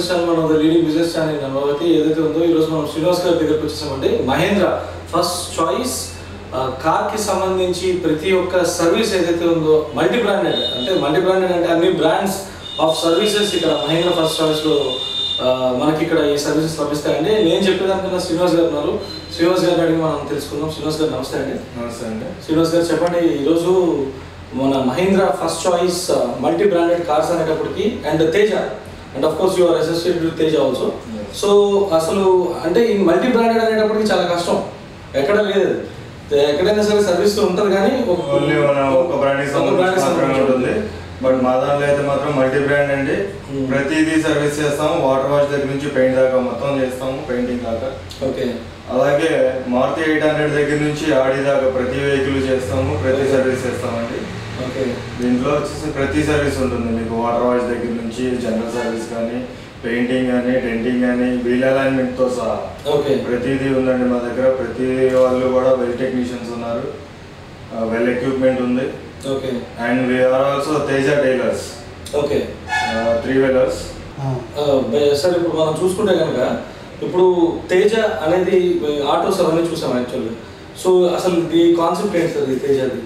Business channel మన leading business channel Amaravati ఏదైతే ఉందో ఈరోజు మనం శ్రీనివాస్ గారి దగ్గరకు వచ్చేసామండి మహేంద్ర ఫస్ట్ చాయిస్ కార్ కి సంబంధించి ప్రతి ఒక్క సర్వీస్ ఏదైతే ఉందో మల్టీ బ్రాండెడ్ అంటే మల్టీ బ్రాండెడ్ అంటే అన్ని బ్రాండ్స్ ఆఫ్ సర్వీసెస్ ఇక్కడ మహేంద్ర ఫస్ట్ చాయిస్ లో ఆ, మనకి ఇక్కడ ఈ సర్వీసెస్ లభిస్తాయండి నేను చెప్పేదానికన్నా శ్రీనివాస్ గారు ఉన్నారు శ్రీనివాస్ గారిని అడిగి మనం తెలుసుకుందాం శ్రీనివాస్ గారు నమస్తే అండి నమస్తే అండి శ్రీనివాస్ గారు చెప్పండి ఈరోజు మన Mahindra first choice multi branded cars అనేటప్పటికి and Teja and of course your associated with Teja also Yes. So అసలు అంటే ఈ మల్టీ బ్రాండెడ్ అనేటప్పటికి చాలా కష్టం ఎక్కడ లేదు అది. ఎక్కడైనా సరే సర్వీస్ ఉంటుంది కానీ ఒక- ఓన్లీ మన ఒక బ్రాండ్ కి ఒక brand కి సంబంధించి మాత్రమే ఉంటుంది బట్ మా దాంట్లో అయితే మాత్రం మల్టీ బ్రాండ్ అండి Hmm. ప్రతిదీ సర్వీస్ చేస్తాము వాటర్ వాష్ దగ్గర నుంచి పెయింట్ దాకా మొత్తం చేస్తాము పెయింటింగ్ దాకా ఓకే అలాగే మారుతి ఎయిట్ హండ్రెడ్ దగ్గర నుంచి ఆడి దాకా ప్రతి వెహికల్ చేస్తాము ప్రతి సర్వీస్ చేస్తామండి ఓకే దీంట్లో వచ్చేసి ప్రతి సర్వీస్ ఉంటుంది మీకు వాటర్ వాష్ దగ్గర నుంచి జనరల్ సర్వీస్ కానీ పెయింటింగ్ కానీ డెంటింగ్ కానీ వీల్ అలైన్మెంట్ తో సహా ఓకే ప్రతిదీ ఉందండి మా దగ్గర ప్రతి వాళ్ళు కూడా వెల్ టెక్నీషియన్స్ ఉన్నారు వెల్ ఎక్విప్మెంట్ ఉంది okay and we are also Teja tailors okay three wheelers sir ఇప్పుడు మనం చూసుకుంటే కనుక ఇప్పుడు తేజ అనేది ఆటోస్ అవన్నీ చూసాం యాక్చువల్గా సో అసలు ఈ కాన్సెప్ట్ ఏంటి సార్ ఈ తేజది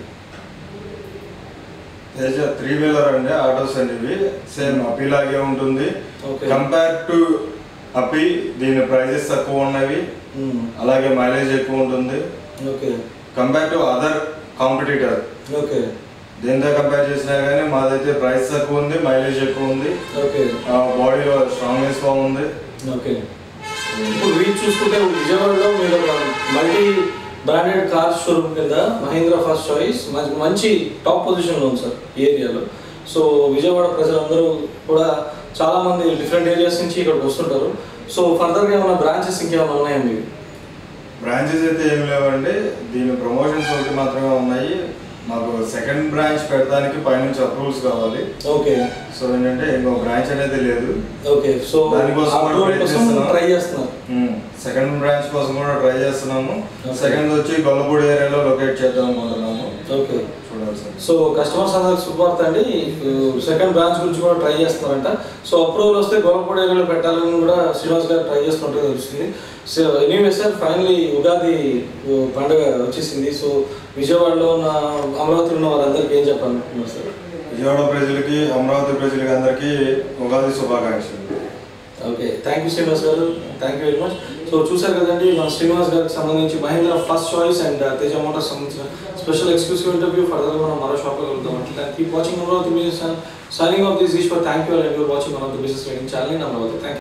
తేజ త్రీ వీలర్ అండి ఆటోస్ అండి ఇవి సేమ్ అపి లాగే ఉంటుంది ఓకే కంపేర్ టు అపి దీని ప్రైజెస్ తక్కువ ఉన్నవి అలాగే మైలేజ్ ఎక్కువ ఉంటుంది okay compare to other competitor okay దీంతో కంపేర్ చేసినా కానీ మాదైతే ప్రైస్ తక్కువ ఉంది మైలేజ్ ఎక్కువ ఉంది ఓకే బాడీలో స్ట్రాంగ్నెస్ బాగుంది ఓకే ఇప్పుడు రీచ్ చూసుకుంటే విజయవాడలో మీరు ఒక మల్టీ బ్రాండెడ్ కార్ షోరూమ్ కింద మహీంద్రా ఫస్ట్ చాయిస్ మంచి టాప్ పొజిషన్లో ఉంది సార్ ఈ ఏరియాలో సో విజయవాడ ప్రజలందరూ కూడా చాలా మంది డిఫరెంట్ ఏరియాస్ నుంచి ఇక్కడికి వస్తుంటారు సో ఫర్దర్గా ఏమైనా బ్రాంచెస్ ఇంకేమైనా ఉన్నాయా మీకు బ్రాంచెస్ అయితే ఏం లేవండి దీని ప్రమోషన్స్ ఒకటి మాత్రమే ఉన్నాయి మాకు సెకండ్ బ్రాంచ్ పెట్టడానికి పైనుంచి అప్రూవల్స్ కావాలి ఓకే సో ఏంటంటే ఇంకో బ్రాంచ్ అనేది లేదు ఓకే సో దానికోసం కూడా అప్రూవల్ కోసం ప్రయత్నిస్తున్నాం. ట్రై చేస్తున్నారు సెకండ్ బ్రాంచ్ కోసం కూడా ట్రై చేస్తున్నాము Okay. సెకండ్ వచ్చి గొల్లపూడి ఏరియాలో లొకేట్ చేద్దాం అనుకుంటున్నాము ఓకే చూడాలి సార్ సో కస్టమర్స్ అందరికి శుభవార్త అండి సెకండ్ బ్రాంచ్ గురించి కూడా ట్రై చేస్తున్నారంట సో అప్రూవల్ వస్తే గొల్లపూడి ఏరియాలో పెట్టాలని కూడా శ్రీనివాస్ గారు ట్రై చేస్తున్నట్టు తెలుస్తుంది so anyway sir finally Ugadi uh, పండుగ వచ్చేసింది సో విజయవాడలో ఉన్న అమరావతిలో ఉన్న వారందరికీ ఏం చెప్పాలనుకుంటున్నారు సార్ విజయవాడ ప్రజలకి అమరావతి ప్రజలకి అందరికీ ఉగాది శుభాకాంక్షలు okay thank you Srinivas garu thank you very much so చూసారు కదండి మన శ్రీనివాస్ గారికి సంబంధించి Mahindra first choice and Teja motors సంబంధించిన స్పెషల్ ఎక్స్క్లూసివ్ ఇంటర్వ్యూ ఫర్దర్ మనం మరో షాప్లో కలుద్దాం అంటే keep watching Amaravati business signing off this Eshwar thank you and your watching Amaravati business channel Amaravati thank